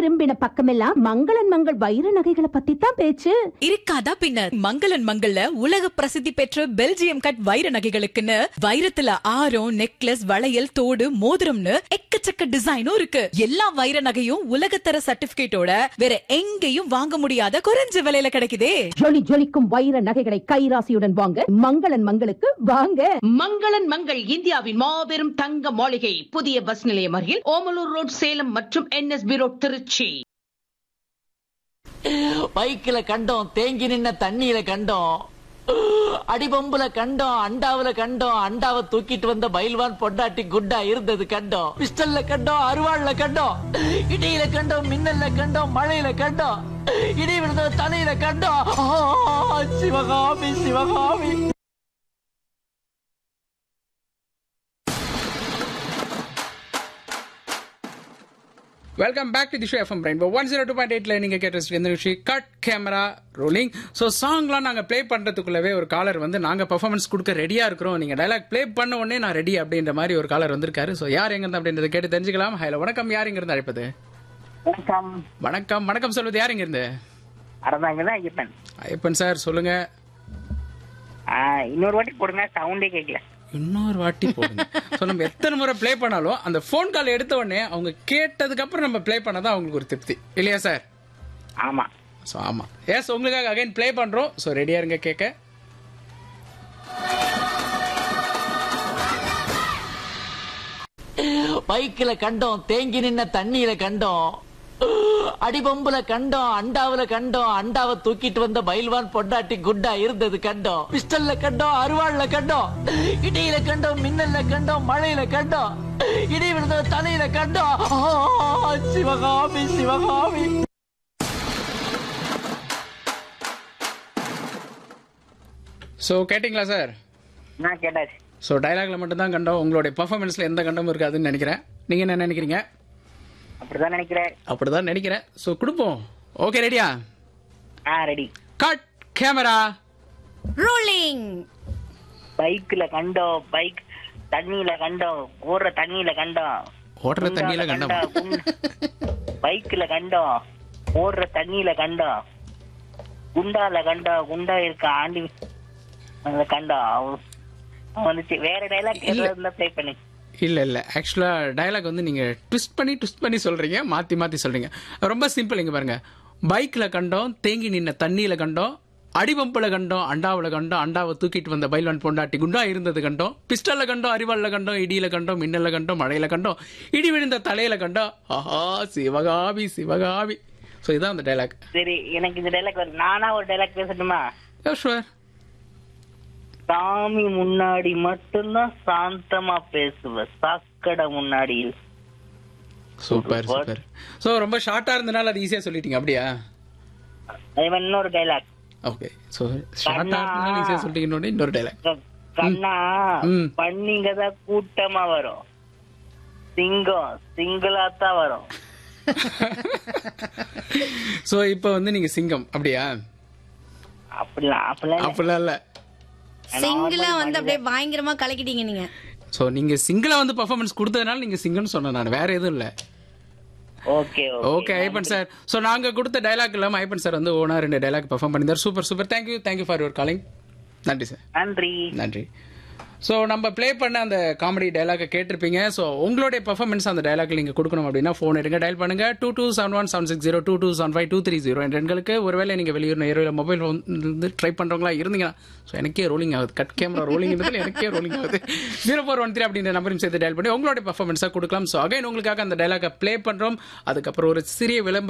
திரும்பின பக்கமெல்லாம் மங்களன் மங்கள் வைர நகைகளை பத்தி தான் பேச்சு இருக்காதா பின்ன மங்களன் மங்கள்ல உலக பிரசித்தி பெற்ற பெல்ஜியம் கட் வைர நகைகளுக்குன்னு வைரத்துல ஆரம் நெக்லஸ் வளையல் தோடு மோதிரம்னு எக்கச்சக்க டிசைனும் இருக்கு எல்லா வைர நகையும் உலகத்தர சர்டிபிகேட்டோட வேற எங்கேயும் வாங்க முடியாத குறைஞ்ச விலையில கிடைக்குதே ஜொலி ஜொலிக்கும் வைர நகைகளை கைராசியுடன் வாங்க மங்களன் மங்களுக்கு வாங்க மங்களன் மங்கள் இந்தியாவின் மாபெரும் தங்க மாளிகை புதிய பஸ் நிலையம் அருகில் ஓமலூர் ரோட் சேலம் மற்றும் என்எஸ்பி ரோட் திருச்சி பைக்கில கண்டோம் தேங்கி நின்ன தண்ணியில கண்டோம் அடிபம்புல கண்டோம் அண்டாவுல கண்டோம் அண்டாவை தூக்கிட்டு வந்த பைல்வான் பொண்டாட்டி குட்டா இருந்தது கண்டோம் பிஸ்டல்ல கண்டோம் அருவாள்ல கண்டோம் இடியில கண்டோம் மின்னல்ல கண்டோம் மழையில கண்டோம் இடி விழுந்த தலையில கண்டோம் ஆ, Sivakami Sivakami welcome back to the show FM rainbow one zero two point எயிட்ல நீங்க கேட்ட இந்த நிகழ்ச்சி கட் கேமரா ரோலிங் ஸோ சாங்லாம் நாங்கள் ப்ளே பண்றதுக்குள்ளவே ஒரு காலர் வந்து நாங்கள் பெர்ஃபார்மன்ஸ் கொடுக்க ரெடியா இருக்கிறோம் நீங்க டைலாக் ப்ளே பண்ண உடனே நான் ரெடி அப்படின்ற மாதிரி ஒரு காலர் வந்திருக்காரு ஸோ யார் எங்க இருந்து அப்படின்றத கேட்டு தெரிஞ்சுக்கலாம் ஹலோ வணக்கம் யார் இங்க இருந்து அழைப்பது வணக்கம் வணக்கம் வணக்கம் சொல்வது யார் இங்க இருந்து அறந்தாங்க தான் ஐயப்பன் ஐயப்பன் சார் சொல்லுங்க ஆ, இன்னொரு வாட்டி போடுங்க சவுண்டே கேட்கல இன்னொரு வாட்டி போடுங்க ஸோ நம்ம எத்தனை முறை ப்ளே பண்ணாலும் அந்த ஃபோன் கால் எடுத்த உடனே அவங்க கேட்டதுக்கு அப்புறம் நம்ம ப்ளே பண்ணதான் அவங்களுக்கு ஒரு திருப்தி இல்லையா சார் ஆமா ஸோ ஆமாம் எஸ் உங்களுக்காக அகைன் ப்ளே பண்ணுறோம் ஸோ ரெடியாக இருங்க கேட்க பைக்கில கண்டோம் தேங்கி நின்ன தண்ணியில கண்டோம் அடிபம்புல கண்டோம் அண்டாவுல கண்டோம் அண்டாவை தூக்கிட்டு வந்த பைல்வான் பொண்டாட்டி குட்டா இருந்தது கண்டோம் பிஸ்டல்ல கண்டோம் அருவாள்ல கண்டோம் இடியில கண்டோம் மின்னல்ல கண்டோம் மழையில கண்டோம் இடி விழுந்த தலையில கண்டோம் ஆ, சிவகாமி சிவகாமி ஸோ கேட்டிங்களா சார் நான் கேட்டாச்சு ஸோ டைலாக்ல மட்டும்தான் கண்டோம் உங்களுடைய பர்ஃபார்மன்ஸில் எந்த கண்டமும் இருக்காதுன்னு நினைக்கிறேன் நீங்கள் என்ன நினைக்கிறீங்க அப்படிதான் நினைக்கிறேன் அப்படிதான் நினைக்கிறேன் ஸோ கொடுப்போம் ஓகே ரெடியா ஆ ரெடி கட் கேமரா ரோலிங் பைக்ல கண்டோம் பைக் தண்ணியில கண்டோம் ஓடுற தண்ணியில கண்டோம் ஓடுற தண்ணியில கண்டமா பைக்ல கண்டோம் ஓடுற தண்ணியில கண்டோம் குண்டால கண்டோம் குண்டா இருக்க ஆண்டி அந்த கண்டோம் அவ- அவன் வந்துச்சு வேற டைலாக் இருந்தா ப்ளே பண்ணி இல்ல இல்ல ஆக்சுவலா டயலாக் வந்து நீங்க ட்விஸ்ட் பண்ணி ட்விஸ்ட் பண்ணி சொல்றீங்க மாத்தி மாத்தி சொல்றீங்க ரொம்ப சிம்பிள் இங்க பாருங்க பைக்ல கண்டோம் தேங்கி நின்ன தண்ணியில கண்டோம் அடிபம்புல கண்டோம் அண்டாவுல கண்டோம் அண்டாவை தூக்கிட்டு வந்த பைல்வான் பொண்டாட்டி குண்டா இருந்தது கண்டோம் பிஸ்டல்ல கண்டோம் அரிவாள்ல கண்டோம் இடியில கண்டோம் மின்னல்ல கண்டோம் மழையில கண்டோம் இடி விழுந்த தலையில கண்டோம் ஆஹா சிவகாமி சிவகாமி ஸோ இதான் அந்த டைலாக் சரி எனக்கு இந்த டைலாக் வரும் நானா ஒரு டைலாக் பேசட்டுமா ஷுவர் சாமி முன்னாடி மட்டும்தான் சாந்தமா பேசுவ சாக்கடை முன்னாடி இல்ல. சூப்பர் சூப்பர் ஸோ ரொம்ப ஷார்ட்டா இருந்தனால அது ஈஸியா சொல்லிட்டீங்க அப்படியா அதே மாதிரி இன்னொரு டைலாக் ஓகே ஸோ ஷார்ட்டா இருந்தனால ஈஸியா சொல்லிட்டீங்க இன்னொரு டைலாக் கண்ணா ம். பண்ணிங்க தான் கூட்டமா வரும் சிங்கம் சிங்கிளா தான் வரும் ஸோ இப்போ வந்து நீங்க சிங்கம் அப்படியா அப்படிலாம் அப்படிலாம் இல்ல. அப்படிலாம் இல்ல சிங்கிளா வந்து அப்படியே பயங்கரமா கலக்கிட்டீங்க நீங்க ஸோ நீங்க சிங்கிளா வந்து பர்ஃபார்மன்ஸ் கொடுத்ததுனால நீங்க சிங்கம்னு சொன்னேன் நான் வேற எதுவும் இல்ல okay okay Aippan sir so நாங்க கொடுத்த டைலாக் இல்லாம ஐப்பன் சார் வந்து ஓனா ரெண்டு டைலாக் பெர்ஃபார்ம் பண்ணியிருந்தார் super super thank you thank you for your calling நன்றி சார் நன்றி நன்றி ஸோ நம்ம ப்ளே பண்ண அந்த காமெடி டைலாக்கை கேட்டிருப்பீங்க ஸோ உங்களுடைய பர்ஃபார்மன்ஸ் அந்த டைலாக் நீங்கள் கொடுக்கணும் அப்படின்னா ஃபோன் எடுங்க டயல் பண்ணுங்க two two seven one seven six zero two two seven five two three zero என்ற எண்களுக்கு ஒருவேளை நீங்கள் வெளியூர் நேரில் மொபைல் வந்து ட்ரை பண்ணுறவங்களா இருந்தீங்கன்னா ஸோ எனக்கே ரோலிங் ஆகுது கட் கேமரா ரோலிங் எனக்கே ரோலிங் ஆகுது ஜீரோ ஃபோர் ஒன் த்ரீ அப்படின்ற நம்பரையும் சேர்த்து டயல் பண்ணி உங்களுடைய பர்ஃபார்மன்ஸாக கொடுக்கலாம் ஸோ அகைன் உங்களுக்காக அந்த டைலாக்கை ப்ளே பண்ணுறோம் அதுக்கப்புறம் ஒரு சிறிய விளம்பர